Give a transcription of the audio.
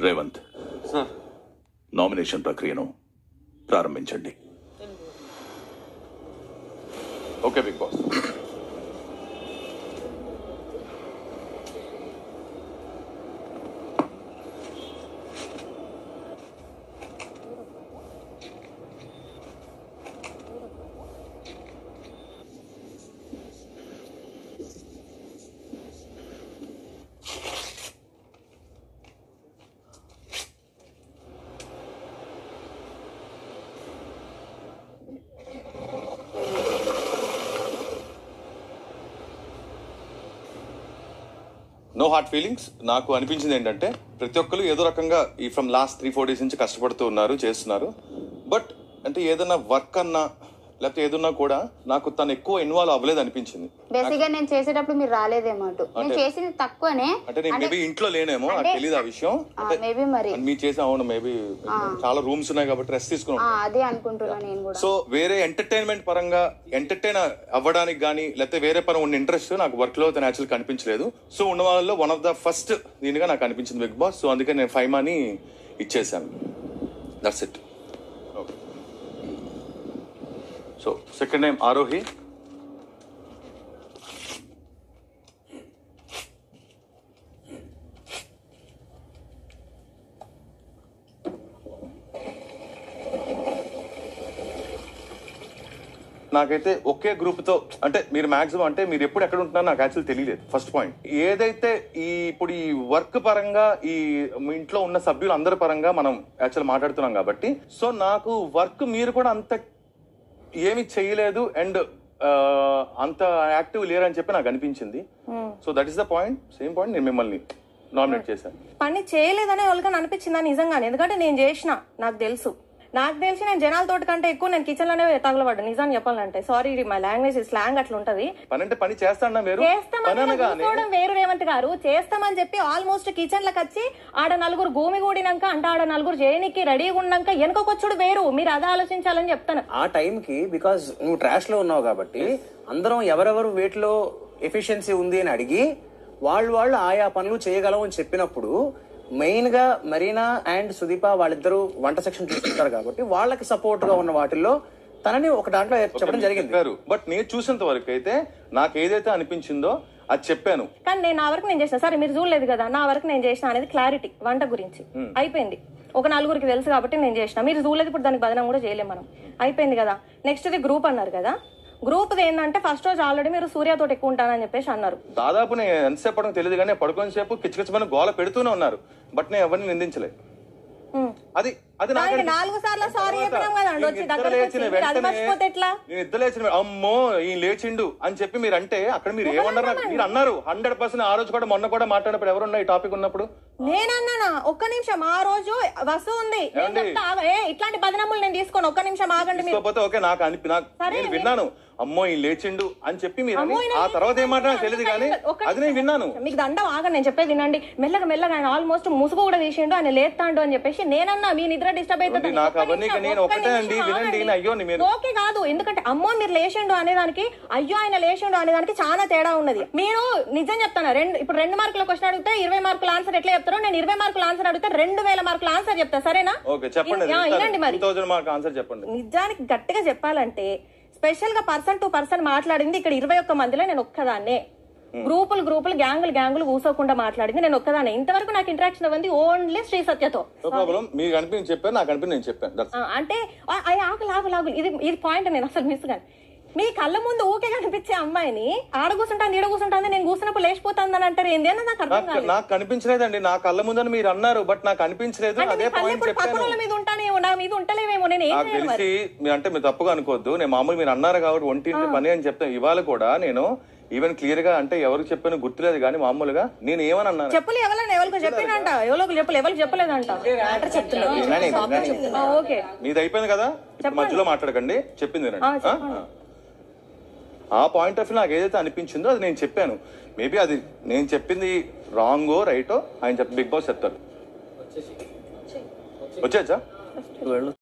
Revanth sir nomination ప్రక్రియను ప్రారంభించండి okay Bigg Boss no hard feelings నాకు అనిపించింది ఏంటంటే ప్రతి ఒక్కరు ఏదో రకంగా ఈ from last three four days నుంచి కష్టపడుతూ ఉన్నారు చేస్తున్నారు బట్ అంటే ఏదైనా వర్క్ అన్నా లేకపోతే ఏదన్నా కూడా నాకు తను ఎక్కువ ఇన్వాల్వ్ అవ్వలేదు అనిపించింది బేసిక్ గా నేను చేసేటప్పుడు మీరు రాలేదేమో అటు నేను అంటే- చేసింది తక్కువనే అంటే నేను మేబీ ఇంట్లో లేనేమో నాకు అంటే- తెలియదు ఆ విషయం అంటే మేబీ మరి మీరు చేసి అవును మేబీ చాలా రూమ్స్ ఉన్నాయి కాబట్టి రెస్ట్ ఆ, తీసుకున్నాం అదే అనుకుంటున్నా నేను కూడా సో వేరే ఎంటర్టైన్మెంట్ పరంగా ఎంటర్టైన్ అవ్వడానికి కానీ లేకపోతే వేరే పరం ఉన్న ఇంట్రెస్ట్ నాకు వర్క్ లో యాక్చువల్ కనిపించలేదు సో ఉన్న వాళ్ళలో వన్ ఆఫ్ ద ఫస్ట్ దీనిగా నాకు అనిపించింది బిగ్ బాస్ సో అందుకే నేను ఫైవ్ మనీ ఇచ్చేసాను that's it okay so second name Arohi నాకైతే ఒకే గ్రూప్ తో అంటే మీరు మాక్సిమం అంటే మీరు ఎప్పుడు ఎక్కడ ఉంటున్నారో నాకు యాక్చువల్ తెలియలేదు ఫస్ట్ పాయింట్ ఏదైతే ఈ ఇప్పుడు ఈ వర్క్ పరంగా ఈ మీ ఇంట్లో ఉన్న సభ్యులు అందరి పరంగా మనం యాక్చువల్ మాట్లాడుతున్నాం కాబట్టి సో నాకు వర్క్ మీరు కూడా అంత ఏమి చేయలేదు అండ్ అంత యాక్టివ్ లేరని చెప్పి నాకు అనిపించింది so that is the point same point నేను మిమ్మల్ని నామినేట్ చేశాను పని చేయలేదనే వాళ్ళకని అనిపించిందా నిజంగానే ఎందుకంటే నేను చేసిన నాకు తెలుసు నాకు తెలిసి నేను జనాలతోటి కంటే ఎక్కువ నేను కిచెన్ లోనే తగలబడ్డా నిజాన్ని చెప్పాలంటే సారీ మై లాంగ్వేజ్ స్లాంగ్ అట్లా ఉంటది పని అంటే పని చేస్తానా వేరు పని చేస్తామని అనగానే కూర్చోవడం వేరు రేవంత్ గారు చేస్తామని చెప్పి ఆల్మోస్ట్ కిచెన్ లకు వచ్చి ఆడ నలుగురు భూమి కూడినాక అంటే ఆడ నలుగురు చేయనికి రెడీగా ఉన్నాక వెనకొచ్చుడు వేరు మీరు అదే ఆలోచించాలని చెప్తాను ఆ టైంకి బికాజ్ నువ్వు ట్రాష్ లో ఉన్నావు కాబట్టి అందరం ఎవరెవరు వేటిలో ఎఫిషియన్సీ ఉంది అని అడిగి వాళ్ళు వాళ్ళు ఆయా పనులు చేయగలం అని చెప్పినప్పుడు మెయిన్ గా మరీనా అండ్ సుదీప వాళ్ళిద్దరూ వంట సెక్షన్ చూసుకుంటారు కాబట్టి వాళ్ళకి సపోర్ట్ గా ఉన్న వాటిల్లో తనని ఒక దాంట్లో చెప్పడం జరిగింది చెప్పారు బట్ నేను చూసినంత వరకు అయితే నాకు ఏదైతే అనిపించిందో అది చెప్పాను కానీ నేను నా వరకు నేను చేసిన సరే మీరు చూడలేదు కదా నా వరకు నేను చేసిన అనేది క్లారిటీ వంట గురించి అయిపోయింది ఒక నలుగురికి తెలుసు కాబట్టి నేను చేసిన మీరు చూడలేదు ఇప్పుడు దానికి బదనం కూడా చేయలేం మనం అయిపోయింది కదా నెక్స్ట్ ఇది గ్రూప్ అన్నారు కదా గ్రూప్ ఏంటంటే ఫస్ట్ రోజు ఆల్రెడీ మీరు సూర్యతో ఎక్కువ ఉంటానని చెప్పేసి అన్నారు దాదాపు నేను ఎంతసేపు పడక తెలియదు కానీ పడుకొని సేపు కిచకిచమని గోల పెడుతూనే ఉన్నారు బట్ నేను ఎవరిని నిందించలేదు ఉమ్. అది అది నాకు దానికి అనిపించింది. నాలుగు సార్లు sorry తర్వాత చెప్పినాం కదండి, వచ్చి నేను నిద్ర దగ్గరకు లేచిన వచ్చి, మీరు అది వెంటనే మర్చిపోతే ఎట్లా? నేను నిద్ర లేచిన వె- అమ్మో ఈయన లేచిండు అని చెప్పి మీరు అంటే అక్కడ మీరు ఏమన్నారు నాకు- మీరు అన్నారు హండ్రెడ్ పర్సెంట్ ఆ రోజు కూడా మొన్న కూడా మాట్లాడినప్పుడు ఎవరున్నా ఈ టాపిక్ ఉన్నప్పుడు నేనన్నానా ఒక్క నిమిషం ఆ రోజు వస్తువు ఉంది నేను ఏమండి? చెప్తా, ఆగ- ఏ ఇట్లాంటి బదనములు నేను తీసుకోను ఒక్క నిమిషం ఆగండి మీరు తీసుకోకపోతే ఓకే నాకు అనిపి నాకు సరే, నేను నేను- విన్నాను అమ్మో ఈయన లేచిండు అని చెప్పి మీరు అని. అమ్మో, ఈయన ఆ తర్వాత ఏం మాట నాకు తెలియదు కానీ ఒక్క అది నేను విన్నాను మీకు దండం ఆగండి నేను చెప్పేది వినండి మెల్లగా మెల్లగా ఆయన ఆల్మోస్ట్ ముసుగు కూడా తీసిండు ఆయన లేస్తాడు అని చెప్పేసి నేనన్నా మీ నిద్ర డిస్టర్బ్ అవుతుంది ఏమండి, నాకు అవన్నీ ఇక నేను ఒకటే అండి, వినండి, నేను అయ్యో ని మీరు- ఓకే కాదు ఎందుకంటే అమ్మో మీరు లేచిండు అనేదానికి అయ్యో ఆయన లేచిండు అనేదానికి చాలా తేడా ఉన్నది మీరు నిజం చెప్తాను రెండు ఇప్పుడు రెండు మార్కుల క్వశ్చన్ అడిగితే ఇరవై మార్కుల ఆన్సర్ ఎట్లా చెప్తారో నేను ఇరవై మార్కుల ఆన్సర్ అడిగితే రెండు వేల మార్కుల ఆన్సర్ చెప్తా సరేనా ఓకే చెప్పండి ఇన్- ఆ, వినండి మరి టూ థౌసండ్ మార్క్ ఆన్సర్ చెప్పండి నిజానికి గట్టిగా చెప్పాలంటే స్పెషల్ గా పర్సన్ టు పర్సన్ మాట్లాడింది ఇక్కడ ఇరవై ఒక్క మందిలో నేను ఒక్కదాన్నే గ్రూపులు గ్రూపులు గ్యాంగులు గ్యాంగులు కూసోకుండా మాట్లాడింది నేను ఒక్కదాన్నే ఇంతవరకు నాకు ఇంటరాక్షన్ అవ్వంది ఓన్లీ శ్రీ సత్యతో నో ప్రాబ్లం మీకు అనిపించి చెప్పాను నాకు అనిపించి నేను చెప్పాను That's- ఆ, అంటే ఆ, ఆ, ఆగులు ఆగులు ఆగులు ఇది ఇది పాయింట్ నేను అసలు మిస్ గాను మీ కళ్ళ ముందు ఊకే కనిపించే అమ్మాయిని ఆడ కూర్చుంటాను ఈడ కూర్చుంటాను నేను కూర్చున్నప్పుడు లేచిపోతాను అని అంటారు ఏంది అని నాకు అర్థం నాకు కాలేదు నాకు కనిపించలేదండి నా కళ్ళ ముందని మీరు అన్నారు బట్ నాకు అనిపించలేదు అంటే అదే మీ కళ్ళు పాయింట్ ఇప్పుడు పక్కన చెప్పాను వాళ్ళ మీద ఉంటానేమో నా మీద ఉంటలేవేమో నేను ఏం నాకు చేయాలి మరి తెలిసి మీరు అంటే మీరు తప్పుగా అనుకోవద్దు నేను మామూలు మీరు అన్నారు కాబట్టి ఒంటింటి పని అని చెప్తాను ఇవాళ కూడా నేను ఈవెన్ క్లియర్ గా అంటే ఎవరికి చెప్పాను గుర్తులేదు కానీ మామూలుగా నేను ఏమని అన్నాను చెప్పులు ఎవరైనా ఎవరికి చెప్పినంట ఎవరికి చెప్పలే ఎవరికి చెప్పలేదంట మ్యాటర్ చెప్తున్నా ఆ, ఓకే మీది అయిపోయింది కదా ఇప్పుడు మధ్యలో మాట్లాడకండి చెప్పింది వినండి. ఆ, ఆ? ఆ. ఆ పాయింట్ ఆఫ్ వ్యూ నాకు ఏదైతే అనిపించిందో అది నేను చెప్పాను మేబీ అది నేను చెప్పింది రాంగో రైటో ఆయన చెప్పి బిగ్ బాస్ చెప్తారు వచ్చేచ్చా వెళ్ళు